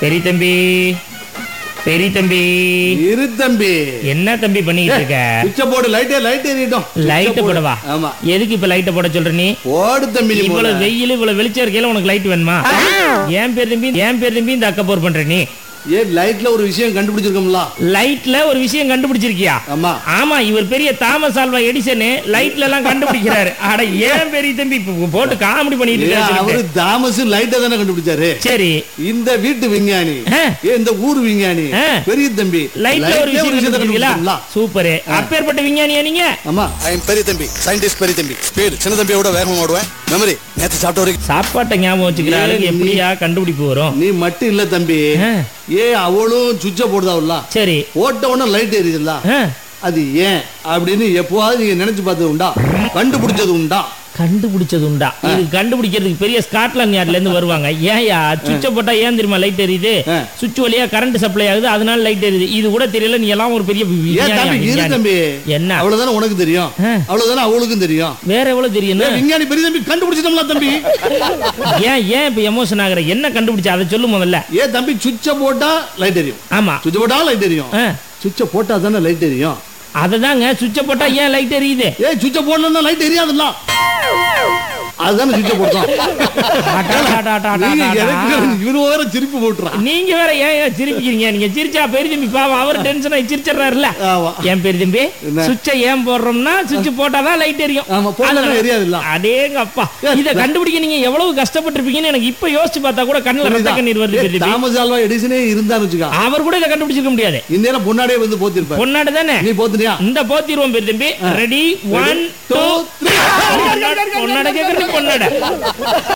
பெரிய தம்பி பெரிய தம்பி இரு தம்பி என்ன தம்பி பண்ணிட்டு இருக்க சுவிட்ச போடு லைட்டே லைட் எரியட்டும் லைட் சுவிட்ச போடு. போடவா ஆமா எதுக்கு இப்ப லைட்ட போட சொல்ற நீ போடு தம்பி நீ இவ்வளவு போடு. வெயில் இவ்வளவு வெளிச்சம் இருக்கையில உனக்கு லைட் வேணுமா ஏன் பேர் தம்பி ஏன் பேர் தம்பி இந்த அக்க போர் பண்ற நீ ஏன் லைட்ல ஒரு விஷயம் கண்டுபிடிச்சிருக்கோம்ல லைட்ல ஒரு விஷயம் கண்டுபிடிச்சிருக்கியா ஆமா ஆமா இவர் பெரிய தாமஸ் ஆல்வா எடிசன் லைட்ல எல்லாம் கண்டுபிடிக்கிறாரு அட ஏன் பெரிய தம்பி இப்ப போட்டு காமெடி பண்ணிட்டு ஏன் இருக்காரு அவரு சொல்லிட்டு. தாமஸ் லைட்டை தானே கண்டுபிடிச்சாரு சரி இந்த வீட்டு விஞ்ஞானி ஆ. ஏன் இந்த ஊர் விஞ்ஞானி ஆ. பெரிய தம்பி லைட்ல ஒரு விஷயம் விஷயத்தை கண்டுபிடிச்சீங்களா கண்டுபிடிச்சிருக்கோம்ல? சூப்பர் அப்பேற்பட்ட விஞ்ஞானியா நீங்க ஆமா ஐ எம் பெரிய தம்பி சயின்டிஸ்ட் பெரிய தம்பி ஸ்பீடு சின்ன தம்பியோட வேகமா ஓடுவேன் மெமரி நேத்து சாப்பிட்ட வரைக்கும் சாப்பாட்டை ஞாபகம் வச்சுக்கிற ஏன் ஆளுக்கு நீ- எப்படியா கண்டுபிடிப்பு வரும் நீ மட்டும் இல்ல தம்பி ஆ. ஏ அவளும் சுவிட்ச போடுதாவுல்ல சரி போட்ட உடனே லைட் எரியுதுல்ல ஆ, அது ஏன் அப்படின்னு எப்போவாவது நீங்க நினைச்சு பார்த்தது உண்டா கண்டுபிடிச்சது உண்டா கண்டுபிடிச்சது உண்டா இது கண்டுபிடிக்கிறதுக்கு பெரிய ஸ்காட்லாந்து யார்ட்ல இருந்து வருவாங்க ஏன்யா சுவிட்ச போட்டா ஏன் தெரியுமா லைட் எரியுது ஆ. சுவிட்ச் வழியா கரண்ட் சப்ளை ஆகுது அதனால லைட் எரியுது இது கூட தெரியல நீ எல்லாம் ஒரு பெரிய ஏன் விஞ்ஞானியா, தம்பி இரு விஞ்ஞானி. தம்பி என்ன அவ்வளவுதானே உனக்கு தெரியும் ஆ. அவ்வளவுதானே அவளுக்கும் தெரியும் வேற எவ்வளவு தெரியும் ஏன் விஞ்ஞானி பெரிய தம்பி கண்டுபிடிச்சிட்டோம்ல தம்பி ஏன் ஏன் இப்ப எமோஷன் ஆகுற என்ன கண்டுபிடிச்ச அதை சொல்லு முதல்ல ஏன் தம்பி சுவிட்ச போட்டா லைட் எரியும் ஆமா சுவிட்ச போட்டா லைட் எரியும் ஆ, சுவிட்ச போட்டா தானே லைட் எரியும் அததாங்க சுவிட்ச போட்டா ஏன் லைட் எரியுது ஏய் சுவிட்ச போடணும்னா லைட் எரியாதுல்ல அதுதானே சுவிட்ச போட்டோம் அடா, அடா, அடா, அடா, நீங்க அடா. எனக்கு இவரு வேற திருப்பி போட்டுறான் நீங்க வேற ஏன் ஏன் சிரிக்கிறீங்க நீங்க சிரிச்சா பெரிய தம்பி பாவம் அவர் டென்ஷன் ஆகி சிரிச்சிடுறாருல்ல ஆமா என் பெரிய தம்பி என்ன? சுவிட்சை ஏன் போடுறோம்னா சுவிட்ச் போட்டாதான் லைட் எரியும் ஆமா, போடலன்னா அதனால- எரியாதுல்ல. அடேங்க அப்பா ஏ, இத கண்டுபிடிக்க நீங்க எவ்வளவு கஷ்டப்பட்டிருப்பீங்கன்னு எனக்கு இப்ப யோசிச்சு பார்த்தா கூட கண்ணுல ரத்த கண்ணீர் வருது ஏய், பெரிய தம்பி. தாமஸ் ஆல்வா எடிசனே இருந்தான்னு வச்சுக்கா அவர் கூட இதை கண்டுபிடிச்சிருக்க முடியாது இந்நேரம் பொன்னாடியே வந்து போத்திருப்பாரு பொன்னாடு தானே நீ போத்துனியா இந்த போத்திருவோம் பெரிய தம்பி ready one two two, three. பொன்னாட கேக்குறது பொன்னாட